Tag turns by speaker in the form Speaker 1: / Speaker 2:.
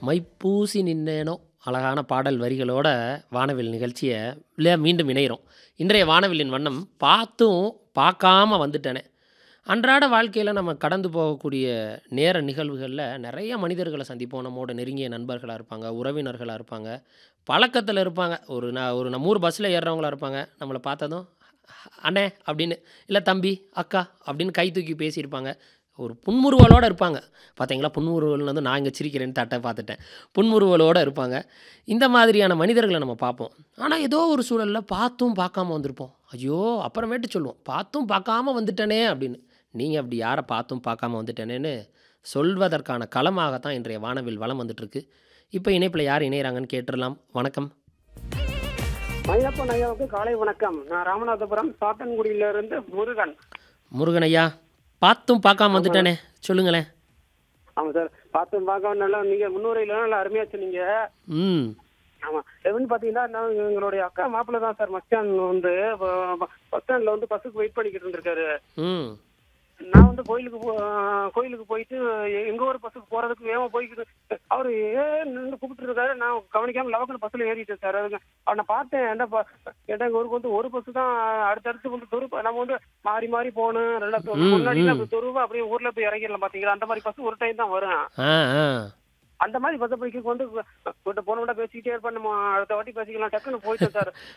Speaker 1: மைப்பூசி நின்னேனோ அழகான பாடல் வரிகளோட வானவில் நிகழ்ச்சியை இல்லையா மீண்டும் இணைகிறோம் இன்றைய வானவில்லின் வண்ணம் பார்த்தும் பார்க்காம வந்துட்டேனே அன்றாட வாழ்க்கையில் நம்ம கடந்து போகக்கூடிய நேர நிகழ்வுகளில் நிறைய மனிதர்களை சந்திப்போம் நம்மோட நெருங்கிய நண்பர்களாக இருப்பாங்க உறவினர்களாக இருப்பாங்க பழக்கத்தில் இருப்பாங்க ஒரு நான் ஒரு நம்ம ஊர் பஸ்ஸில் ஏறுறவங்களா இருப்பாங்க நம்மளை பார்த்ததும் அண்ணே அப்படின்னு இல்லை தம்பி அக்கா அப்படின்னு கை தூக்கி பேசியிருப்பாங்க ஒரு புன்முறுவலோடு இருப்பாங்க பார்த்தீங்களா புன்முறுவல் வந்து நான் இங்கே சிரிக்கிறேன்னு தட்டை பார்த்துட்டேன் புன்முறுவலோடு இருப்பாங்க இந்த மாதிரியான மனிதர்களை நம்ம பார்ப்போம் ஆனால் ஏதோ ஒரு சூழலில் பார்த்தும் பார்க்காம வந்திருப்போம் ஐயோ அப்புறமேட்டு சொல்லுவோம் பார்த்தும் பார்க்காம வந்துட்டனே அப்படின்னு நீங்கள் அப்படி யாரை பார்த்தும் பார்க்காம வந்துட்டனேன்னு சொல்வதற்கான களமாகத்தான் இன்றைய வானவில் வளம் வந்துட்டுருக்கு இப்போ இணைப்பில் யார் இணையறாங்கன்னு கேட்டுடலாம் வணக்கம்
Speaker 2: மயிலப்பன் ஐயாவுக்கு காலை வணக்கம் நான் ராமநாதபுரம் சாத்தன்குடியில இருந்து முருகன்
Speaker 1: முருகன் ஐயா பார்த்தும் பார்க்காம வந்துட்டனே சொல்லுங்களேன்
Speaker 2: ஆமா சார் பார்த்து பார்க்க நல்லா நீங்க முன்னுரையில நல்லா அருமையா சொன்னீங்க
Speaker 1: ம்
Speaker 2: ஆமா எப்படின்னு பாத்தீங்கன்னா நான் எங்களுடைய அக்கா மாப்பிள்ள தான் சார் மஸ்டான் வந்து பஸ் ஸ்டாண்ட்ல வந்து பஸ்ஸுக்கு வெயிட் பண்ணிக்கிட்டு இருந்திருக்காரு
Speaker 1: ம்
Speaker 2: நான் வந்து கோயிலுக்கு போ- கோயிலுக்கு போயிட்டு எ- எங்க ஒரு பஸ்ஸுக்கு போறதுக்கு வேகமா போய்க்கிட்டு அவரு ஏன் நின்று கூப்பிட்டு இருக்காரு நான் கவனிக்காம லவக்கல் பஸ்ல ஏறிட்டேன் சார் அதுங்க அவனை பார்த்தேன் என்ன ப- ஏன்டா எங்க ஊருக்கு வந்து ஒரு பஸ் தான் அடுத்தடுத்து வந்து துரு நம்ம வந்து மாறி மாறி போகணும் ரெண்டா
Speaker 1: ம்,
Speaker 2: முன்னாடி
Speaker 1: ம்.
Speaker 2: துருவா அப்படியே ஊர்ல போய் இறங்கிடலாம் பாத்தீங்களா அந்த மாதிரி பஸ் ஒரு டைம் தான் வரும்
Speaker 1: ஆ ஆ
Speaker 2: அந்த மாதிரி பஸ் படிக்க வந்து போன விட பேசிக்கிட்டே இருப்பேன் நம்ம அடுத்த வாட்டி பேசிக்கலாம் டக்குன்னு போயிட்டேன் சார்